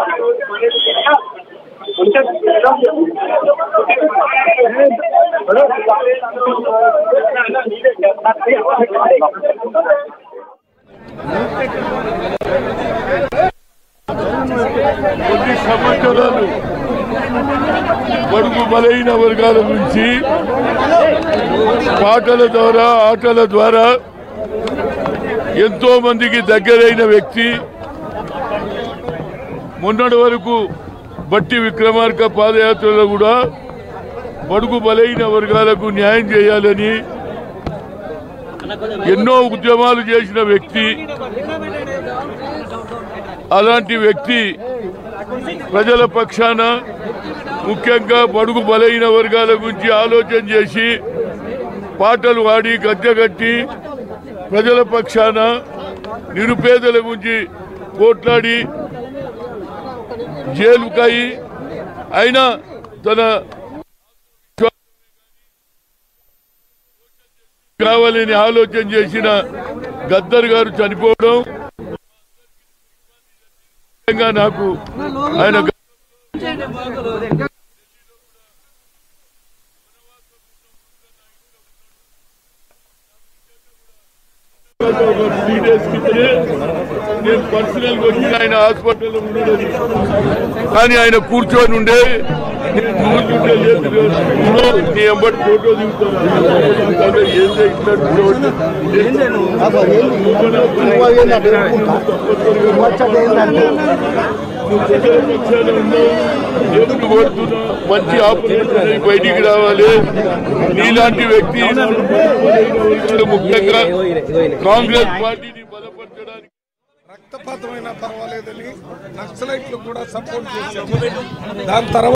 కొన్ని సంవత్సరాలు బడుగు బలైన వర్గాల నుంచి పాటల ద్వారా ఆటల ద్వారా ఎంతో మందికి దగ్గరైన వ్యక్తి మొన్నటి వరకు బట్టి విక్రమార్క పాదయాత్రలో కూడా బడుగు బలైన వర్గాలకు న్యాయం చేయాలని ఎన్నో ఉద్యమాలు చేసిన వ్యక్తి అలాంటి వ్యక్తి ప్రజల పక్షాన ముఖ్యంగా బడుగు బలైన వర్గాల గురించి ఆలోచన చేసి పాటలు పాడి గద్దె కట్టి ప్రజల పక్షాన నిరుపేదల గురించి పోట్లాడి జైలుకాయి అయినా తన కావాలని ఆలోచన చేసిన గద్దర్ గారు చనిపోవడం నిజంగా నాకు ఆయన త్రీ డేస్ క్రితమే నేను పర్సనల్ గా వచ్చి ఆయన హాస్పిటల్లో ఉండడం కానీ ఆయన కూర్చొని ఉండే నేను కూర్చుంటే లేదు ఇదిగో నీ ఎంబటి ఫోటో దిగుతాను ఏం మంచి ఆపర్చునిటీ బయటికి రావాలి నీలాంటి వ్యక్తి ముఖ్యంగా కాంగ్రెస్ పార్టీని బలపరచడానికి రక్తపాతమైనా పర్వాలేదని నక్సలైట్లు కూడా సపోర్ట్ చేశాము దాని తర్వాత